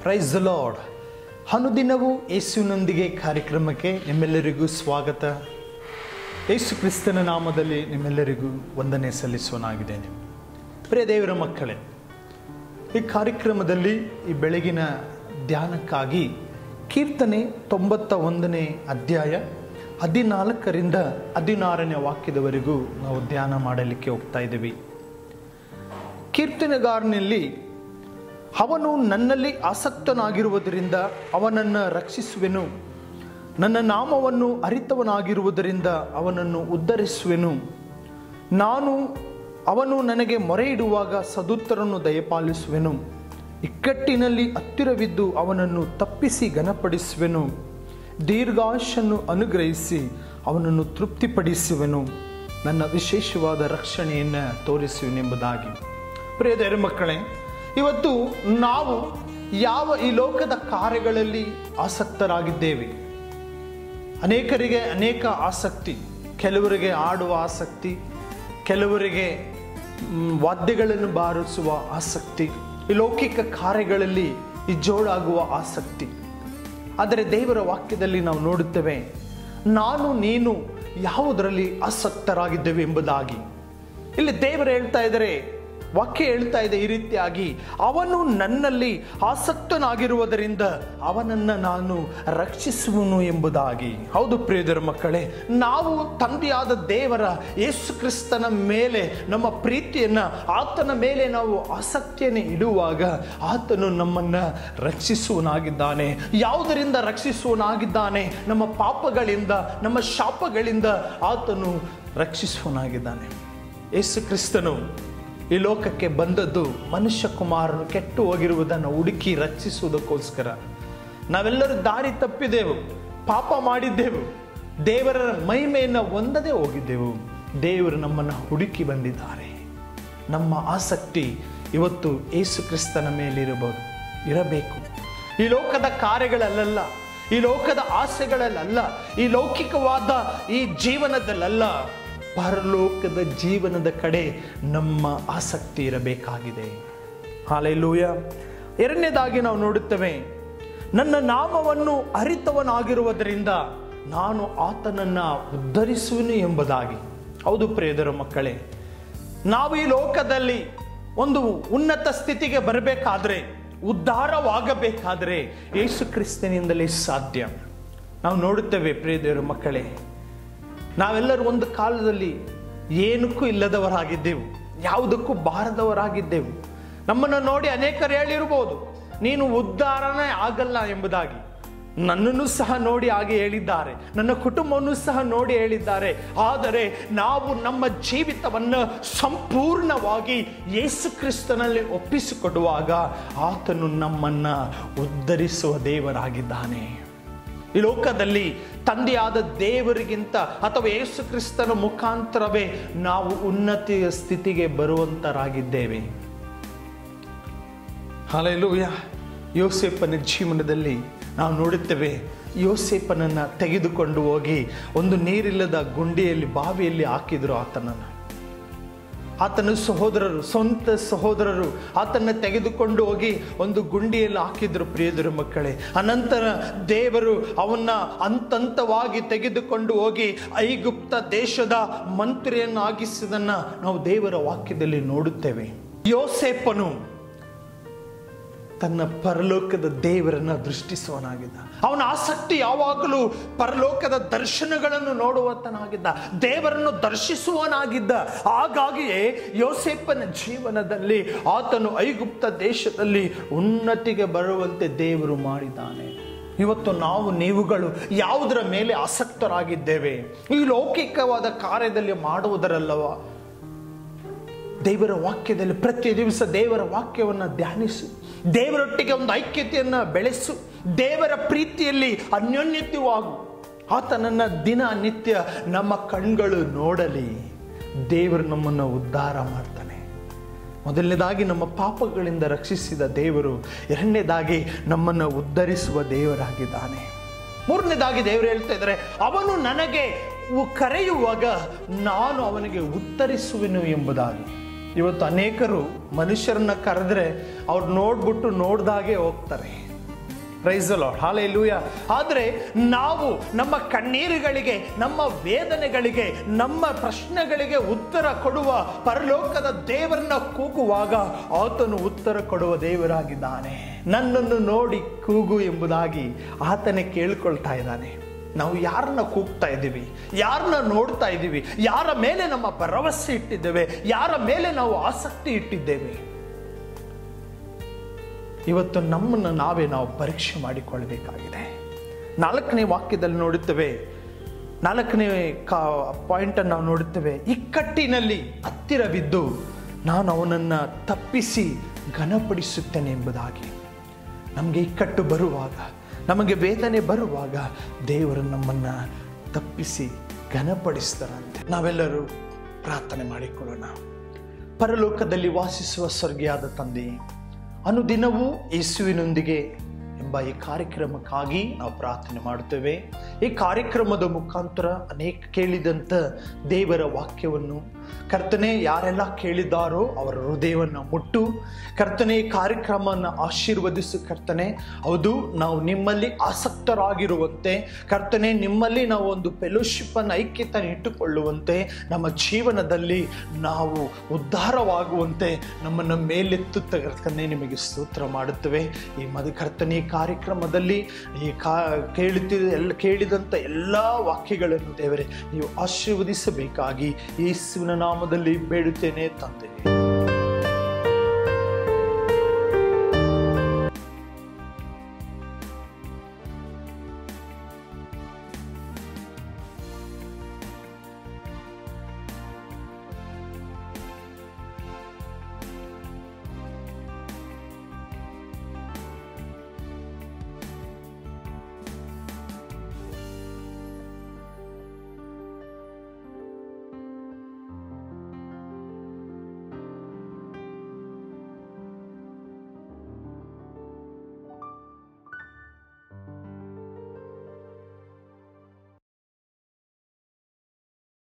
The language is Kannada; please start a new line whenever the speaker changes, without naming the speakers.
ಪ್ರೈಸ್ ಲಾರ್ಡ್ ಅನುದಿನವೂ ಯೇಸುವಿನೊಂದಿಗೆ ಕಾರ್ಯಕ್ರಮಕ್ಕೆ ನಿಮ್ಮೆಲ್ಲರಿಗೂ ಸ್ವಾಗತ ಯೇಸು ಕ್ರಿಸ್ತನ ನಾಮದಲ್ಲಿ ನಿಮ್ಮೆಲ್ಲರಿಗೂ ವಂದನೆ ಸಲ್ಲಿಸೋನಾಗಿದ್ದೇನೆ ಪ್ರಿಯ ದೇವರ ಮಕ್ಕಳೇ ಈ ಕಾರ್ಯಕ್ರಮದಲ್ಲಿ ಈ ಬೆಳಗಿನ ಧ್ಯಾನಕ್ಕಾಗಿ ಕೀರ್ತನೆ ತೊಂಬತ್ತ ಒಂದನೇ ಅಧ್ಯಾಯ ಹದಿನಾಲ್ಕರಿಂದ ಹದಿನಾರನೇ ವಾಕ್ಯದವರೆಗೂ ನಾವು ಧ್ಯಾನ ಮಾಡಲಿಕ್ಕೆ ಹೋಗ್ತಾ ಇದ್ದೀವಿ ಕೀರ್ತನೆಗಾರನಲ್ಲಿ ಅವನು ನನ್ನಲ್ಲಿ ಆಸಕ್ತನಾಗಿರುವುದರಿಂದ ಅವನನ್ನು ರಕ್ಷಿಸುವೆನು ನನ್ನ ನಾಮವನ್ನು ಅರಿತವನಾಗಿರುವುದರಿಂದ ಅವನನ್ನು ಉದ್ಧರಿಸುವೆನು ನಾನು ಅವನು ನನಗೆ ಮೊರೆ ಇಡುವಾಗ ಸದುತ್ತರನ್ನು ದಯಪಾಲಿಸುವೆನು ಇಕ್ಕಟ್ಟಿನಲ್ಲಿ ಹತ್ತಿರವಿದ್ದು ಅವನನ್ನು ತಪ್ಪಿಸಿ ಘನಪಡಿಸುವೆನು ದೀರ್ಘಾಶನ್ನು ಅನುಗ್ರಹಿಸಿ ಅವನನ್ನು ತೃಪ್ತಿಪಡಿಸುವೆನು ನನ್ನ ವಿಶೇಷವಾದ ರಕ್ಷಣೆಯನ್ನು ತೋರಿಸುವೆನೆಂಬುದಾಗಿ ಪ್ರಿಯ ದೇವರ ಮಕ್ಕಳೇ ಇವತ್ತು ನಾವು ಯಾವ ಈ ಲೋಕದ ಕಾರ್ಯಗಳಲ್ಲಿ ಆಸಕ್ತರಾಗಿದ್ದೇವೆ ಅನೇಕರಿಗೆ ಅನೇಕ ಆಸಕ್ತಿ ಕೆಲವರಿಗೆ ಆಡುವ ಆಸಕ್ತಿ ಕೆಲವರಿಗೆ ಮ್, ವಾದ್ಯಗಳನ್ನು ಬಾರಿಸುವ ಆಸಕ್ತಿ ಈ ಲೌಕಿಕ ಕಾರ್ಯಗಳಲ್ಲಿ ಈ ಜೋಡಾಗುವ ಆಸಕ್ತಿ ಆದರೆ ದೇವರ ವಾಕ್ಯದಲ್ಲಿ ನಾವು ನೋಡುತ್ತೇವೆ ನಾನು ನೀನು ಯಾವುದರಲ್ಲಿ ಆಸಕ್ತರಾಗಿದ್ದೇವೆ ಎಂಬುದಾಗಿ ಇಲ್ಲಿ ದೇವರು ಹೇಳ್ತಾ ಇದ್ದಾರೆ ವಾಕ್ಯ ಹೇಳ್ತಾ ಇದೆ ಈ ರೀತಿಯಾಗಿ ಅವನು ನನ್ನಲ್ಲಿ ಆಸಕ್ತನಾಗಿರುವುದರಿಂದ ಅವನನ್ನು ನಾನು ರಕ್ಷಿಸುವನು ಎಂಬುದಾಗಿ ಹೌದು ಪ್ರಿಯದರ ಮಕ್ಕಳೇ ನಾವು ತಂದೆಯಾದ ದೇವರ ಯೇಸು ಕ್ರಿಸ್ತನ ಮೇಲೆ ನಮ್ಮ ಪ್ರೀತಿಯನ್ನ ಆತನ ಮೇಲೆ ನಾವು ಆಸಕ್ತಿಯನ್ನು ಇಡುವಾಗ ಆತನು ನಮ್ಮನ್ನ ರಕ್ಷಿಸುವನಾಗಿದ್ದಾನೆ ಯಾವುದರಿಂದ ರಕ್ಷಿಸುವನಾಗಿದ್ದಾನೆ ನಮ್ಮ ಪಾಪಗಳಿಂದ ನಮ್ಮ ಶಾಪಗಳಿಂದ ಆತನು ರಕ್ಷಿಸುವನಾಗಿದ್ದಾನೆ ಯೇಸು ಕ್ರಿಸ್ತನು ಈ ಲೋಕಕ್ಕೆ ಬಂದದ್ದು ಮನುಷ್ಯ ಕುಮಾರನು ಕೆಟ್ಟು ಹೋಗಿರುವುದನ್ನು ಹುಡುಕಿ ರಕ್ಷಿಸುವುದಕ್ಕೋಸ್ಕರ ನಾವೆಲ್ಲರೂ ದಾರಿ ತಪ್ಪಿದೆವು ಪಾಪ ಮಾಡಿದ್ದೆವು ದೇವರ ಮಹಿಮೆಯನ್ನು ಹೊಂದದೆ ಹೋಗಿದ್ದೆವು ದೇವರು ನಮ್ಮನ್ನು ಹುಡುಕಿ ಬಂದಿದ್ದಾರೆ ನಮ್ಮ ಆಸಕ್ತಿ ಇವತ್ತು ಯೇಸು ಕ್ರಿಸ್ತನ ಮೇಲಿರಬಹುದು ಇರಬೇಕು ಈ ಲೋಕದ ಕಾರ್ಯಗಳಲ್ಲ ಈ ಲೋಕದ ಆಸೆಗಳಲ್ಲ ಈ ಲೌಕಿಕವಾದ ಈ ಜೀವನದಲ್ಲ ಪರಲೋಕದ ಜೀವನದ ಕಡೆ ನಮ್ಮ ಆಸಕ್ತಿ ಇರಬೇಕಾಗಿದೆ ಹಾಲೆಲೂಯ ಎರಡನೇದಾಗಿ ನಾವು ನೋಡುತ್ತೇವೆ ನನ್ನ ನಾಮವನ್ನು ಅರಿತವನಾಗಿರುವುದರಿಂದ ನಾನು ಆತನನ್ನ ಉದ್ಧರಿಸುವನು ಎಂಬುದಾಗಿ ಹೌದು ಪ್ರಿಯದರ ಮಕ್ಕಳೇ ನಾವು ಈ ಲೋಕದಲ್ಲಿ ಒಂದು ಉನ್ನತ ಸ್ಥಿತಿಗೆ ಬರಬೇಕಾದ್ರೆ ಉದ್ಧಾರವಾಗಬೇಕಾದ್ರೆ ಯೇಸು ಕ್ರಿಸ್ತನಿಂದಲೇ ಸಾಧ್ಯ ನಾವು ನೋಡುತ್ತೇವೆ ಪ್ರಿಯದೇವರ ಮಕ್ಕಳೇ ನಾವೆಲ್ಲರೂ ಒಂದು ಕಾಲದಲ್ಲಿ ಏನಕ್ಕೂ ಇಲ್ಲದವರಾಗಿದ್ದೆವು ಯಾವುದಕ್ಕೂ ಬಾರದವರಾಗಿದ್ದೆವು ನಮ್ಮನ್ನು ನೋಡಿ ಅನೇಕರು ಹೇಳಿರ್ಬೋದು ನೀನು ಉದ್ಧಾರನೇ ಆಗಲ್ಲ ಎಂಬುದಾಗಿ ನನ್ನನ್ನು ಸಹ ನೋಡಿ ಹಾಗೆ ಹೇಳಿದ್ದಾರೆ ನನ್ನ ಕುಟುಂಬವನ್ನು ಸಹ ನೋಡಿ ಹೇಳಿದ್ದಾರೆ ಆದರೆ ನಾವು ನಮ್ಮ ಜೀವಿತವನ್ನು ಸಂಪೂರ್ಣವಾಗಿ ಯೇಸು ಕ್ರಿಸ್ತನಲ್ಲಿ ಒಪ್ಪಿಸಿಕೊಡುವಾಗ ಆತನು ನಮ್ಮನ್ನ ಉದ್ಧರಿಸುವ ದೇವರಾಗಿದ್ದಾನೆ ಈ ಲೋಕದಲ್ಲಿ ತಂದೆಯಾದ ದೇವರಿಗಿಂತ ಅಥವಾ ಯೇಸು ಕ್ರಿಸ್ತನ ಮುಖಾಂತರವೇ ನಾವು ಉನ್ನತಿಯ ಸ್ಥಿತಿಗೆ ಬರುವಂತರಾಗಿದ್ದೇವೆ ಹಾಲೆಲೂಯ ಯೋಸೇಪನ ಜೀವನದಲ್ಲಿ ನಾವು ನೋಡುತ್ತೇವೆ ಯೋಸೇಪನನ್ನು ತೆಗೆದುಕೊಂಡು ಹೋಗಿ ಒಂದು ನೀರಿಲ್ಲದ ಗುಂಡಿಯಲ್ಲಿ ಬಾವಿಯಲ್ಲಿ ಹಾಕಿದ್ರು ಆತನನ್ನು ಆತನ ಸಹೋದರರು ಸ್ವಂತ ಸಹೋದರರು ಆತನ ತೆಗೆದುಕೊಂಡು ಹೋಗಿ ಒಂದು ಗುಂಡಿಯಲ್ಲಿ ಹಾಕಿದ್ರು ಪ್ರಿಯದರು ಮಕ್ಕಳೇ ಅನಂತರ ದೇವರು ಅವನ್ನ ಹಂತಂತವಾಗಿ ತೆಗೆದುಕೊಂಡು ಹೋಗಿ ಐಗುಪ್ತ ದೇಶದ ಮಂತ್ರಿಯನ್ನಾಗಿಸಿದನ್ನ ನಾವು ದೇವರ ವಾಕ್ಯದಲ್ಲಿ ನೋಡುತ್ತೇವೆ ಯೋಸೇಪನು ತನ್ನ ಪರಲೋಕದ ದೇವರನ್ನ ದೃಷ್ಟಿಸುವನಾಗಿದ್ದ ಅವನ ಆಸಕ್ತಿ ಯಾವಾಗಲೂ ಪರಲೋಕದ ದರ್ಶನಗಳನ್ನು ನೋಡುವಂತನಾಗಿದ್ದ ದೇವರನ್ನು ದರ್ಶಿಸುವನಾಗಿದ್ದ ಹಾಗಾಗಿಯೇ ಯೋಸೇಪನ ಜೀವನದಲ್ಲಿ ಆತನು ಐಗುಪ್ತ ದೇಶದಲ್ಲಿ ಉನ್ನತಿಗೆ ಬರುವಂತೆ ದೇವರು ಮಾಡಿದ್ದಾನೆ ಇವತ್ತು ನಾವು ನೀವುಗಳು ಯಾವುದರ ಮೇಲೆ ಆಸಕ್ತರಾಗಿದ್ದೇವೆ ಈ ಲೌಕಿಕವಾದ ಕಾರ್ಯದಲ್ಲಿ ಮಾಡುವುದರಲ್ಲವ ದೇವರ ವಾಕ್ಯದಲ್ಲಿ ಪ್ರತಿ ದಿವಸ ದೇವರ ವಾಕ್ಯವನ್ನು ಧ್ಯಾನಿಸು ದೇವರೊಟ್ಟಿಗೆ ಒಂದು ಐಕ್ಯತೆಯನ್ನು ಬೆಳೆಸು ದೇವರ ಪ್ರೀತಿಯಲ್ಲಿ ಅನ್ಯೋನ್ಯತೆವಾಗು ಆತನನ್ನ ದಿನ ನಿತ್ಯ ನಮ್ಮ ಕಣ್ಗಳು ನೋಡಲಿ ದೇವರು ನಮ್ಮನ್ನು ಉದ್ಧಾರ ಮಾಡ್ತಾನೆ ಮೊದಲನೇದಾಗಿ ನಮ್ಮ ಪಾಪಗಳಿಂದ ರಕ್ಷಿಸಿದ ದೇವರು ಎರಡನೇದಾಗಿ ನಮ್ಮನ್ನು ಉದ್ಧರಿಸುವ ದೇವರಾಗಿದ್ದಾನೆ ಮೂರನೇದಾಗಿ ದೇವರು ಹೇಳ್ತಾ ಇದ್ದಾರೆ ಅವನು ನನಗೆ ಉ- ಕರೆಯುವಾಗ ನಾನು ಅವನಿಗೆ ಉತ್ತರಿಸುವೆನು ಎಂಬುದಾಗಿ ಇವತ್ತು ಅನೇಕರು ಮನುಷ್ಯರನ್ನ ಕರೆದ್ರೆ ಅವ್ರು ನೋಡ್ಬಿಟ್ಟು ನೋಡ್ದಾಗೆ ಹೋಗ್ತಾರೆ ಪ್ರೈಸ್ ಲಾರ್ಡ್ ಹಾಲೆಲೂಯ ಆದರೆ ನಾವು ನಮ್ಮ ಕಣ್ಣೀರುಗಳಿಗೆ ನಮ್ಮ ವೇದನೆಗಳಿಗೆ ನಮ್ಮ ಪ್ರಶ್ನೆಗಳಿಗೆ ಉತ್ತರ ಕೊಡುವ ಪರಲೋಕದ ದೇವರನ್ನ ಕೂಗುವಾಗ ಆತನು ಉತ್ತರ ಕೊಡುವ ದೇವರಾಗಿದ್ದಾನೆ ನನ್ನನ್ನು ನೋಡಿ ಕೂಗು ಎಂಬುದಾಗಿ ಆತನೇ ಕೇಳ್ಕೊಳ್ತಾ ಇದ್ದಾನೆ ನಾವು ಯಾರನ್ನ ಕೂಗ್ತಾ ಇದ್ದೀವಿ ಯಾರನ್ನ ನೋಡ್ತಾ ಇದ್ದೀವಿ ಯಾರ ಮೇಲೆ ನಮ್ಮ ಭರವಸೆ ಇಟ್ಟಿದ್ದೇವೆ ಯಾರ ಮೇಲೆ ನಾವು ಆಸಕ್ತಿ ಇಟ್ಟಿದ್ದೇವೆ ಇವತ್ತು ನಮ್ಮನ್ನು ನಾವೇ ನಾವು ಪರೀಕ್ಷೆ ಮಾಡಿಕೊಳ್ಬೇಕಾಗಿದೆ ನಾಲ್ಕನೇ ವಾಕ್ಯದಲ್ಲಿ ನೋಡುತ್ತೇವೆ ನಾಲ್ಕನೇ ಕಾ ಪಾಯಿಂಟನ್ನು ನಾವು ನೋಡುತ್ತೇವೆ ಇಕ್ಕಟ್ಟಿನಲ್ಲಿ ಹತ್ತಿರ ಬಿದ್ದು ನಾನು ಅವನನ್ನು ತಪ್ಪಿಸಿ ಘನಪಡಿಸುತ್ತೇನೆ ಎಂಬುದಾಗಿ ನಮಗೆ ಇಕ್ಕಟ್ಟು ಬರುವಾಗ ನಮಗೆ ವೇದನೆ ಬರುವಾಗ ದೇವರು ನಮ್ಮನ್ನು ತಪ್ಪಿಸಿ ಘನಪಡಿಸ್ತಾರಂತೆ ನಾವೆಲ್ಲರೂ ಪ್ರಾರ್ಥನೆ ಮಾಡಿಕೊಳ್ಳೋಣ ಪರಲೋಕದಲ್ಲಿ ವಾಸಿಸುವ ಸ್ವರ್ಗಿಯಾದ ತಂದೆ ಅನುದಿನವೂ ಯೇಸುವಿನೊಂದಿಗೆ ಎಂಬ ಈ ಕಾರ್ಯಕ್ರಮಕ್ಕಾಗಿ ನಾವು ಪ್ರಾರ್ಥನೆ ಮಾಡುತ್ತೇವೆ ಈ ಕಾರ್ಯಕ್ರಮದ ಮುಖಾಂತರ ಅನೇಕ ಕೇಳಿದಂಥ ದೇವರ ವಾಕ್ಯವನ್ನು ಕರ್ತನೆ ಯಾರೆಲ್ಲ ಕೇಳಿದಾರೋ ಅವರ ಹೃದಯವನ್ನು ಮುಟ್ಟು ಕರ್ತನೆ ಈ ಕಾರ್ಯಕ್ರಮವನ್ನು ಆಶೀರ್ವದಿಸು ಕರ್ತನೆ ಹೌದು ನಾವು ನಿಮ್ಮಲ್ಲಿ ಆಸಕ್ತರಾಗಿರುವಂತೆ ಕರ್ತನೆ ನಿಮ್ಮಲ್ಲಿ ನಾವು ಒಂದು ಫೆಲೋಶಿಪ್ ಅನ್ನು ಐಕ್ಯತೆ ಇಟ್ಟುಕೊಳ್ಳುವಂತೆ ನಮ್ಮ ಜೀವನದಲ್ಲಿ ನಾವು ಉದ್ಧಾರವಾಗುವಂತೆ ನಮ್ಮನ್ನು ಮೇಲೆತ್ತುತ್ತ ಕರ್ತನೆ ನಿಮಗೆ ಸ್ತೋತ್ರ ಮಾಡುತ್ತೇವೆ ಈ ಮದು ಕರ್ತನೆ ಈ ಕಾರ್ಯಕ್ರಮದಲ್ಲಿ ಈ ಕಾ ಕೇಳುತ್ತಿದ್ದ ಎಲ್ಲ ಕೇಳಿದಂಥ ಎಲ್ಲ ವಾಕ್ಯಗಳನ್ನು ದೇವರೇ ನೀವು ಆಶೀರ್ವದಿಸಬೇಕಾಗಿ ಯೇಸುವಿನ ನಾಮದಲ್ಲಿ ಬೇಡುತ್ತೇನೆ ತಂದೆ